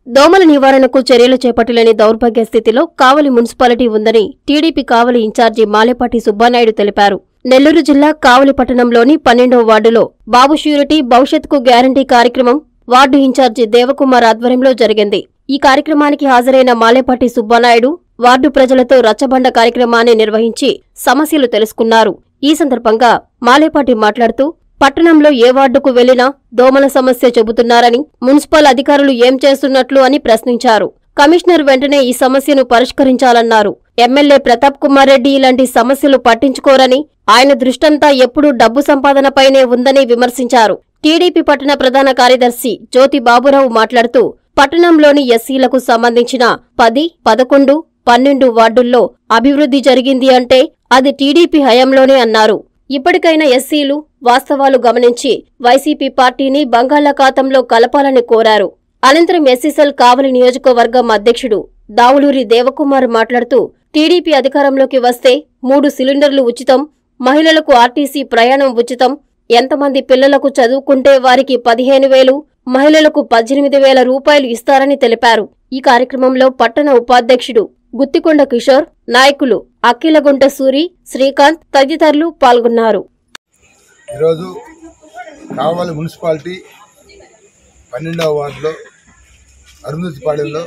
దోమల నివారణకు చర్యలు చేపట్టలేని దౌర్భాగ్య స్థితిలో కావలి మున్సిపాలిటీ ఉందని టీడీపీ కావలి ఇన్ఛార్జి మాలేపాటి సుబ్బానాయుడు తెలిపారు నెల్లూరు జిల్లా కావలి పట్టణంలోని పన్నెండవ వార్డులో బాబు ష్యూరిటీ భవిష్యత్తుకు గ్యారంటీ కార్యక్రమం వార్డు ఇన్ఛార్జి దేవకుమార్ ఆధ్వర్యంలో జరిగింది ఈ కార్యక్రమానికి హాజరైన మాలేపాటి సుబ్బానాయుడు వార్డు ప్రజలతో రచ్చబండ కార్యక్రమాన్ని నిర్వహించి సమస్యలు తెలుసుకున్నారు ఈ సందర్భంగా మాలేపాటి మాట్లాడుతూ పట్టణంలో ఏ వార్డుకు వెళ్లినా దోమల సమస్య చెబుతున్నారని మున్సిపల్ అధికారులు ఏం చేస్తున్నట్లు అని ప్రశ్నించారు కమిషనర్ వెంటనే ఈ సమస్యను పరిష్కరించాలన్నారు ఎమ్మెల్యే ప్రతాప్ కుమార్ రెడ్డి ఇలాంటి సమస్యలు పట్టించుకోరని ఆయన దృష్టంతా ఎప్పుడూ డబ్బు సంపాదనపైనే ఉందని విమర్శించారు టీడీపీ పట్టణ ప్రధాన కార్యదర్శి జ్యోతి బాబురావు మాట్లాడుతూ పట్టణంలోని ఎస్సీలకు సంబంధించిన పది పదకొండు పన్నెండు వార్డుల్లో అభివృద్ధి జరిగింది అంటే అది టీడీపీ హయాంలోనే అన్నారు ఇప్పటికైనా ఎస్సీలు వాస్తవాలు గమనించి వైసీపీ పార్టీని బంగాళాఖాతంలో కలపాలని కోరారు అనంతరం ఎస్సీసెల్ కావలి నియోజకవర్గం అధ్యక్షుడు దావులూరి దేవకుమార్ మాట్లాడుతూ టీడీపీ అధికారంలోకి వస్తే మూడు సిలిండర్లు ఉచితం మహిళలకు ఆర్టీసీ ప్రయాణం ఉచితం ఎంతమంది పిల్లలకు చదువుకుంటే వారికి పదిహేను వేలు మహిళలకు పద్దెనిమిది వేల రూపాయలు ఇస్తారని తెలిపారు ఈ కార్యక్రమంలో పట్టణ ఉపాధ్యక్షుడు గుత్తికొండ కిషోర్ నాయకులు అఖిలగుంట సూరి శ్రీకాంత్ తదితరులు పాల్గొన్నారు ఈరోజు కావలి మున్సిపాలిటీ పన్నెండవ వార్డులో అరుంధతిపాలెంలో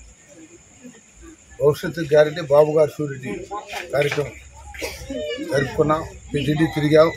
భవిష్యత్తు గ్యారెంటీ బాబు గారు షూరిటీ కార్యక్రమం జరుపుకున్నాం ఇంటింటి తిరిగాం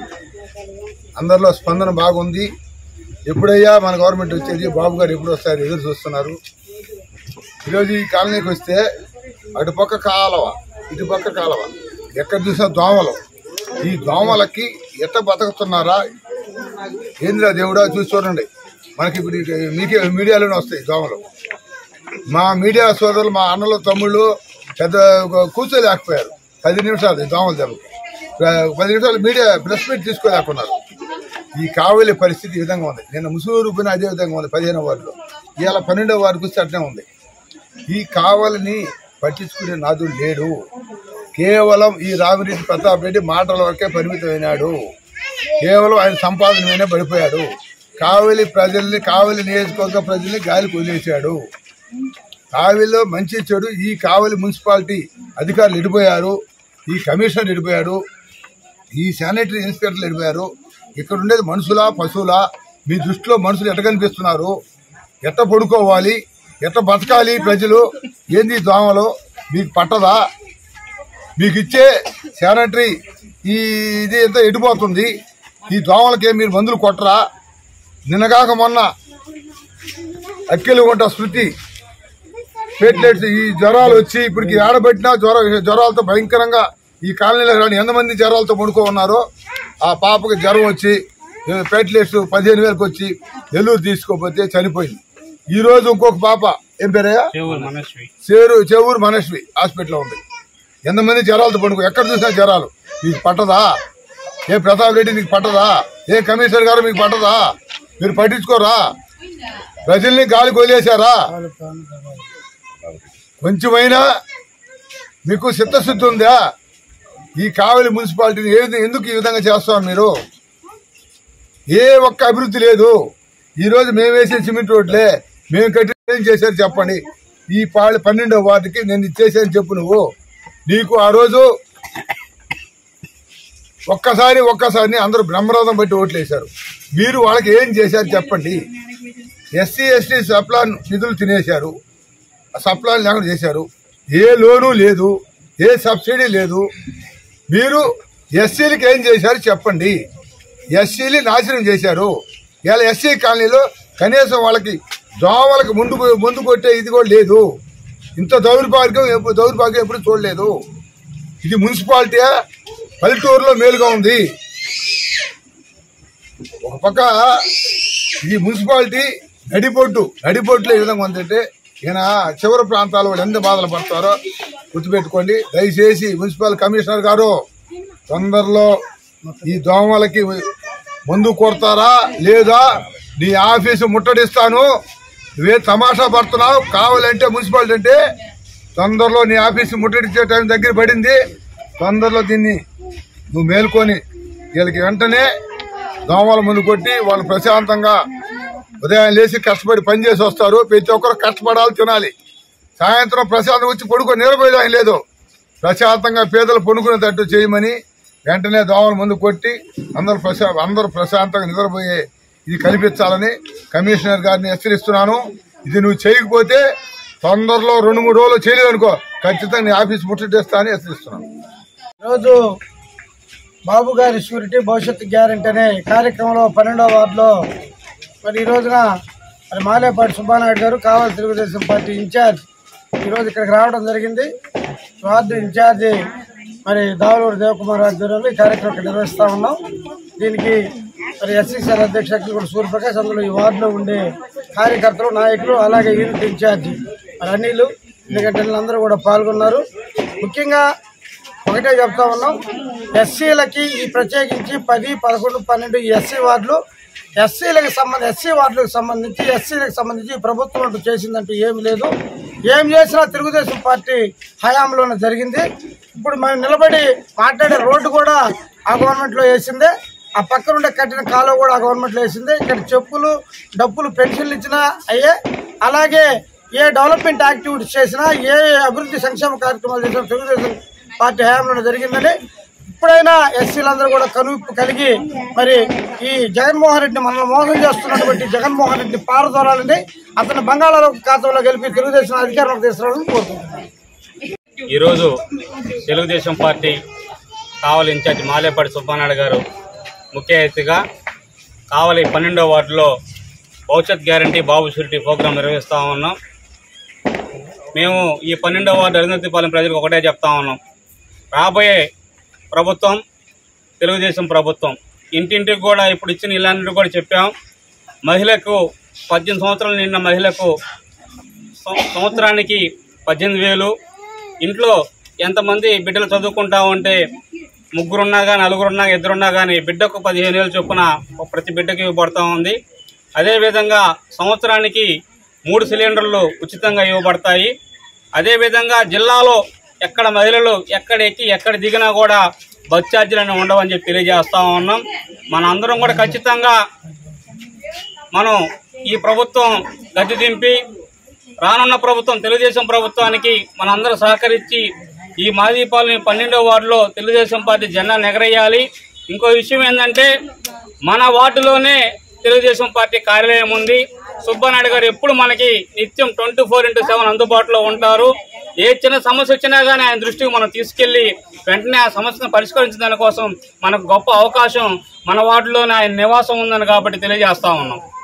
అందరిలో స్పందన బాగుంది ఎప్పుడయ్యా మన గవర్నమెంట్ వచ్చేది బాబు గారు ఎప్పుడు వస్తారు ఎదురు చూస్తున్నారు ఈరోజు ఈ కాలనీకి వస్తే అటుపక్క కాలవ ఇటుపక్క కాలవ ఎక్కడ చూసినా దోమలు ఈ దోమలకి ఎట్ట బతుకుతున్నారా ఏంద్రా దేవుడా చూసి చూడండి మనకి ఇప్పుడు ఇక మీకే మీడియాలోనే వస్తాయి దోమలు మా మీడియా సోదరులు మా అన్నలు తమ్ముళ్ళు పెద్ద కూర్చోలేకపోయారు పది నిమిషాలు ఈ దోమల దెబ్బకి పది నిమిషాలు మీడియా ప్రెస్ మీట్ తీసుకోలేకున్నారు ఈ కావలి పరిస్థితి ఈ విధంగా ఉంది నేను ముసూరు పోయిన అదే విధంగా ఉంది పదిహేనవ వార్డులో ఇవాళ పన్నెండవ వార్డుకి వస్తే అట్లే ఉంది ఈ కావలిని పట్టించుకునే నాదుడు లేడు కేవలం ఈ రామిరెడ్డి ప్రతాప్ రెడ్డి మాటల వరకే పరిమితమైనాడు కేవలం ఆయన సంపాదన మీదనే పడిపోయాడు కావలి ప్రజల్ని కావలి నియోజకవర్గ ప్రజల్ని గాలికి వదిలేశాడు కావలిలో మంచి చెడు ఈ కావలి మున్సిపాలిటీ అధికారులు ఎడిపోయారు ఈ కమిషనర్ ఎడిపోయాడు ఈ శానిటరీ ఇన్స్పెక్టర్లు ఎడిపోయారు ఇక్కడ ఉండేది మనుషులా పశువులా మీ దృష్టిలో మనుషులు ఎట్ట కనిపిస్తున్నారు ఎట్ట పడుకోవాలి ఎట్ట బతకాలి ప్రజలు ఏంది ఈ దోమలు మీకు పట్టదా మీకు ఇచ్చే శానిటరీ ఈ ఇది ఎంత ఎడిపోతుంది ఈ దోమలకి మీరు మందులు కొట్టరా నిన్నగాక మొన్న అక్కెలు కొంట శృతి ప్లేట్లెట్స్ ఈ జ్వరాలు వచ్చి ఇప్పటికి ఆడబెట్టినా జ్వర జ్వరాలతో భయంకరంగా ఈ కాలనీలో రాని ఎంతమంది జ్వరాలతో పడుకో ఉన్నారో ఆ పాపకి జ్వరం వచ్చి ప్లేట్లెట్స్ పదిహేను వేలకు వచ్చి నెల్లూరు తీసుకోపోతే చనిపోయింది ఈ రోజు ఇంకొక పాప ఏం పేరయ్యా చేరు చెవూరు మనస్వి హాస్పిటల్లో ఉంది ఎంతమంది జ్వరాలతో పడుకో ఎక్కడ చూసినా జ్వరాలు మీకు పట్టదా ఏ ప్రతాప్ రెడ్డి మీకు పట్టదా ఏ కమిషనర్ గారు మీకు పట్టదా మీరు పట్టించుకోరా ప్రజల్ని గాలికి వదిలేశారా కొంచెమైనా మీకు చిత్తశుద్ధి ఉందా ఈ కావలి మున్సిపాలిటీని ఏ విధంగా- ఎందుకు ఈ విధంగా చేస్తాం మీరు ఏ ఒక్క అభివృద్ధి లేదు ఈ రోజు మేము వేసే సిమెంట్ రోడ్లే మేము కట్టి ఏం చేశారు చెప్పండి ఈ పాళ్ళు పన్నెండో వార్డుకి నేను ఇది చేశాను చెప్పు నువ్వు నీకు ఆ రోజు ఒక్కసారి ఒక్కసారి అందరూ బ్రహ్మరథం బట్టి ఓట్లేశారు మీరు వాళ్ళకి ఏం చేశారు చెప్పండి ఎస్సీ ఎస్టీ సప్లాన్ నిధులు తినేశారు ఆ సప్లాన్ లేకుండా చేశారు ఏ లోను లేదు ఏ సబ్సిడీ లేదు మీరు ఎస్సీలకి ఏం చేశారు చెప్పండి ఎస్సీలు నాశనం చేశారు ఇలా ఎస్సీ కాలనీలో కనీసం వాళ్ళకి దోమలకు ముందు ముందు కొట్టే ఇది కూడా లేదు ఇంత దౌర్భాగ్యం ఎప్పుడు దౌర్భాగ్యం ఎప్పుడు చూడలేదు ఇది మున్సిపాలిటీ పల్లెటూరులో మేలుగా ఉంది ఒక పక్క ఈ మున్సిపాలిటీ నడిబొడ్డు నడిబొడ్డులో ఏ విధంగా ఉందంటే ఈయన చివరి ప్రాంతాల వాళ్ళు ఎంత బాధలు పడతారో గుర్తుపెట్టుకోండి దయచేసి మున్సిపల్ కమిషనర్ గారు తొందరలో ఈ దోమలకి మందు కొడతారా లేదా నీ ఆఫీసు ముట్టడిస్తాను నువ్వే తమాషా పడుతున్నావు కావాలంటే మున్సిపాలిటీ అంటే తొందరలో నీ ఆఫీసు ముట్టడిచ్చే టైం దగ్గర పడింది తొందరలో దీన్ని నువ్వు మేల్కొని వీళ్ళకి వెంటనే దోమల ముందు కొట్టి వాళ్ళు ప్రశాంతంగా ఉదయం లేచి కష్టపడి పని చేసి వస్తారు ప్రతి ఒక్కరు కష్టపడాలి తినాలి సాయంత్రం ప్రశాంతం వచ్చి పడుకొని నిలబోయేది ఆయన లేదు ప్రశాంతంగా పేదలు పడుకునేటట్టు చేయమని వెంటనే దోమల ముందు కొట్టి అందరూ ప్రశా అందరూ ప్రశాంతంగా నిద్రపోయే ఇది కల్పించాలని కమిషనర్ గారిని హెచ్చరిస్తున్నాను ఇది నువ్వు చేయకపోతే తొందరలో రెండు మూడు రోజులు చేయలేదు అనుకో ఖచ్చితంగా నీ ఆఫీస్ ముట్టడిస్తా అని హెచ్చరిస్తున్నాను రోజు బాబు గారి షూరిటీ భవిష్యత్తు గ్యారంటీ అనే కార్యక్రమంలో పన్నెండవ వార్డులో మరి ఈ రోజున మరి మాలేపాటి సుబ్బానాయుడు గారు కావాలి తెలుగుదేశం పార్టీ ఇన్ఛార్జ్ ఈ రోజు ఇక్కడికి రావడం జరిగింది వార్డు ఇన్ఛార్జి మరి దావలూరు దేవకుమార్ ఆధ్వర్యంలో ఈ కార్యక్రమం ఇక్కడ నిర్వహిస్తా ఉన్నాం దీనికి మరి ఎస్సీసీఆర్ అధ్యక్షులు కూడా సూర్యప్రకాష్ అందులో ఈ వార్డులో ఉండే కార్యకర్తలు నాయకులు అలాగే యూనిట్ ఇన్ఛార్జి మరి అనిలు ఎందుకంటే వీళ్ళందరూ కూడా పాల్గొన్నారు ముఖ్యంగా ఒకటే చెప్తా ఉన్నాం ఎస్సీలకి ఈ ప్రత్యేకించి పది పదకొండు పన్నెండు ఈ ఎస్సీ వార్డులు ఎస్సీలకు సంబంధించి ఎస్సీ వార్డులకు సంబంధించి ఎస్సీలకు సంబంధించి ప్రభుత్వం అంటూ చేసిందంటూ ఏమి లేదు ఏం చేసినా తెలుగుదేశం పార్టీ హయాంలోనే జరిగింది ఇప్పుడు మనం నిలబడి మాట్లాడే రోడ్డు కూడా ఆ గవర్నమెంట్లో వేసిందే ఆ పక్కన ఉండే కట్టిన కాలువ కూడా ఆ గవర్నమెంట్లో వేసింది ఇక్కడ చెప్పులు డబ్బులు పెన్షన్లు ఇచ్చినా అయ్యే అలాగే ఏ డెవలప్మెంట్ యాక్టివిటీస్ చేసినా ఏ అభివృద్ధి సంక్షేమ కార్యక్రమాలు చేసినా తెలుగుదేశం పార్టీ హయాంలో జరిగిందని ఇప్పుడైనా ఎస్సీలందరూ కూడా కనువిప్పు కలిగి మరి ఈ జగన్మోహన్ రెడ్డిని మనల్ని మోసం చేస్తున్నటువంటి జగన్మోహన్ రెడ్డిని పారదోలాలని అతను బంగాళాలో ఖాతాలో గెలిపి తెలుగుదేశం అధికారంలోకి తీసుకురావాలని కోరుకుంటున్నాను ఈరోజు తెలుగుదేశం పార్టీ కావలి ఇన్ఛార్జ్ మాలేపాటి సుబ్బానాయుడు గారు ముఖ్య అతిథిగా కావలి పన్నెండో వార్డులో భవిష్యత్ గ్యారంటీ బాబు షూరిటీ ప్రోగ్రాం నిర్వహిస్తూ ఉన్నాం మేము ఈ పన్నెండో వార్డు అరుంధతిపాలెం ప్రజలకు ఒకటే చెప్తా ఉన్నాం రాబోయే ప్రభుత్వం తెలుగుదేశం ప్రభుత్వం ఇంటింటికి కూడా ఇప్పుడు ఇచ్చిన ఇలాంటివి కూడా చెప్పాం మహిళకు పద్దెనిమిది సంవత్సరాలు నిండిన మహిళకు సం- సంవత్సరానికి పద్దెనిమిది వేలు ఇంట్లో ఎంతమంది బిడ్డలు చదువుకుంటా ఉంటే ముగ్గురున్నా కానీ నలుగురున్నా ఇద్దరున్నా కానీ బిడ్డకు పదిహేను వేలు చొప్పున ఒక ప్రతి బిడ్డకి ఇవ్వబడతా ఉంది అదేవిధంగా సంవత్సరానికి మూడు సిలిండర్లు ఉచితంగా ఇవ్వబడతాయి అదేవిధంగా జిల్లాలో ఎక్కడ మహిళలు ఎక్కడ ఎక్కి ఎక్కడ దిగినా కూడా బస్ ఛార్జీలను ఉండవని చెప్పి తెలియజేస్తా ఉన్నాం మన అందరం కూడా ఖచ్చితంగా మనం ఈ ప్రభుత్వం గద్దె దింపి రానున్న ప్రభుత్వం తెలుగుదేశం ప్రభుత్వానికి మనందరూ సహకరించి ఈ మాదీపాలని పన్నెండో వార్డులో తెలుగుదేశం పార్టీ జెండా ఎగరేయాలి ఇంకో విషయం ఏంటంటే మన వార్డులోనే తెలుగుదేశం పార్టీ కార్యాలయం ఉంది సుబ్బనాయుడు గారు ఎప్పుడు మనకి నిత్యం ట్వంటీ ఫోర్ ఇంటూ సెవెన్ అందుబాటులో ఉంటారు ఏ చిన్న సమస్య వచ్చినా కానీ ఆయన దృష్టికి మనం తీసుకెళ్లి వెంటనే ఆ సమస్యను పరిష్కరించిన దానికోసం మనకు గొప్ప అవకాశం మన వార్డులోనే ఆయన నివాసం ఉందని కాబట్టి తెలియజేస్తా ఉన్నాం